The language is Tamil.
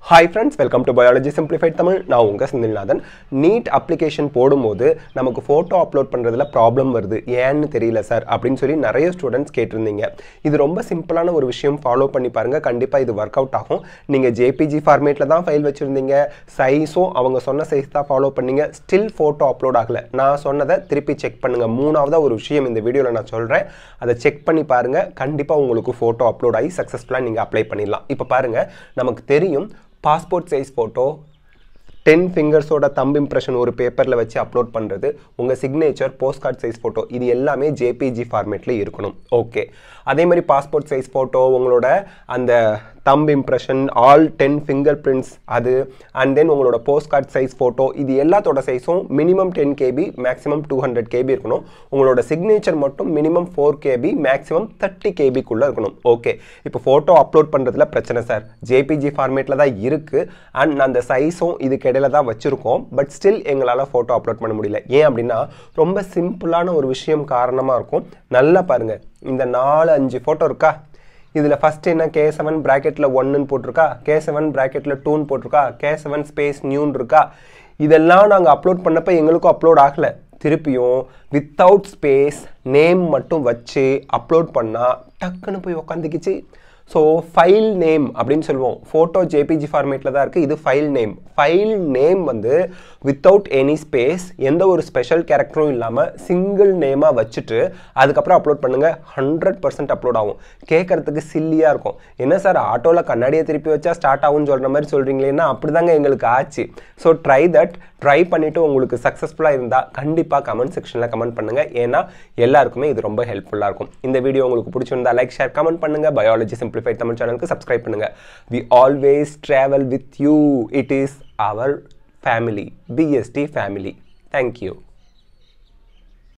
hi friends welcome to biology simplified Tamil நான் உங்கள் செந்தில்நாதன் நீட் அப்ளிகேஷன் போடும்போது நமக்கு ஃபோட்டோ அப்லோட் பண்ணுறதுல ப்ராப்ளம் வருது ஏன்னு தெரியல சார் அப்படின்னு சொல்லி நிறைய ஸ்டூடெண்ட்ஸ் கேட்டிருந்தீங்க இது ரொம்ப சிம்பிளான ஒரு விஷயம் ஃபாலோ பண்ணி பாருங்கள் கண்டிப்பாக இது ஒர்க் அவுட் ஆகும் நீங்கள் ஜேபிஜி ஃபார்மேட்டில் தான் ஃபைல் வச்சுருந்தீங்க சைஸும் அவங்க சொன்ன சைஸ் தான் ஃபாலோ பண்ணீங்க ஸ்டில் ஃபோட்டோ அப்லோட் ஆகலை நான் சொன்னதை திருப்பி செக் பண்ணுங்கள் மூணாவதாக ஒரு விஷயம் இந்த வீடியோவில் நான் சொல்கிறேன் அதை செக் பண்ணி பாருங்கள் கண்டிப்பாக உங்களுக்கு ஃபோட்டோ அப்லோட் ஆகி சக்ஸஸ்ஃபுல்லாக நீங்கள் அப்ளை பண்ணிடலாம் இப்போ பாருங்கள் நமக்கு தெரியும் பாஸ்போர்ட் சைஸ் ஃபோட்டோ டென் ஃபிங்கர்ஸோட தம்ப் இம்ப்ரெஷன் ஒரு பேப்பரில் வச்சு அப்லோட் பண்ணுறது உங்கள் signature post card size photo இது எல்லாமே ஜேபிஜி ஃபார்மேட்டில் இருக்கணும் ஓகே அதே மாதிரி பாஸ்போர்ட் சைஸ் ஃபோட்டோ உங்களோட அந்த thumb impression all ten finger prints அது அண்ட் தென் உங்களோட போஸ்ட் கார்டு சைஸ் ஃபோட்டோ இது எல்லாத்தோட சைஸும் minimum ten KB maximum two hundred KB இருக்கணும் உங்களோட சிக்னேச்சர் மட்டும் minimum four KB maximum thirty கேபிக்குள்ளே இருக்கணும் ஓகே இப்போ ஃபோட்டோ அப்லோட் பண்ணுறதுல பிரச்சனை சார் ஜேபிஜி ஃபார்மேட்டில் தான் இருக்குது அண்ட் அந்த சைஸும் இதுக்கு இடையில தான் வச்சுருக்கோம் பட் ஸ்டில் எங்களால் ஃபோட்டோ அப்லோட் பண்ண முடியல ஏன் அப்படின்னா ரொம்ப சிம்பிளான ஒரு விஷயம் காரணமாக இருக்கும் நல்லா பாருங்கள் இந்த நாலு அஞ்சு ஃபோட்டோ இருக்கா இதில் ஃபஸ்ட் என்ன கே செவன் ப்ராக்கெட்டில் ஒன்றுன்னு போட்டிருக்கா கே செவன் ப்ராக்கெட்டில் டூன்னு போட்டிருக்கா கே செவன் ஸ்பேஸ் நியூன்னு இருக்கா இதெல்லாம் நாங்கள் அப்லோட் பண்ணப்போ எங்களுக்கும் அப்லோட் ஆகலை திருப்பியும் வித்தவுட் ஸ்பேஸ் நேம் மட்டும் வச்சு அப்லோட் பண்ணால் டக்குன்னு போய் உக்காந்துக்கிச்சு ஸோ ஃபைல் நேம் அப்படின்னு சொல்லுவோம் ஃபோட்டோ ஜேபிஜி ஃபார்மேட்டில் தான் இருக்குது இது ஃபைல் நேம் ஃபைல் நேம் வந்து வித்தவுட் எனி ஸ்பேஸ் எந்த ஒரு ஸ்பெஷல் கேரக்டரும் இல்லாமல் சிங்கிள் நேமாக வச்சுட்டு அதுக்கப்புறம் அப்லோட் பண்ணுங்கள் ஹண்ட்ரட் பர்சன்ட் அப்லோட் ஆகும் கேட்குறதுக்கு சில்லியாக இருக்கும் என்ன சார் ஆட்டோவில் கண்ணாடியை திருப்பி வச்சா ஸ்டார்ட் ஆகும்னு சொல்கிற மாதிரி சொல்கிறீங்களேன்னா அப்படி தாங்க எங்களுக்கு ஆச்சு ஸோ ட்ரை தட் ட்ரை பண்ணிவிட்டு உங்களுக்கு சக்ஸஸ்ஃபுல்லாக இருந்தால் கண்டிப்பாக கமெண்ட் செக்ஷனில் கமெண்ட் பண்ணுங்கள் ஏன்னா எல்லாருக்குமே இது ரொம்ப ஹெல்ப்ஃபுல்லாக இருக்கும் இந்த வீடியோ உங்களுக்கு பிடிச்சிருந்தா லைக் ஷேர் கமெண்ட் பண்ணுங்கள் பயாலஜி சிம்பிளிஃபைட் தமிழ் சேனலுக்கு சப்ஸ்கிரைப் பண்ணுங்கள் we always travel with you it is our family BST family thank you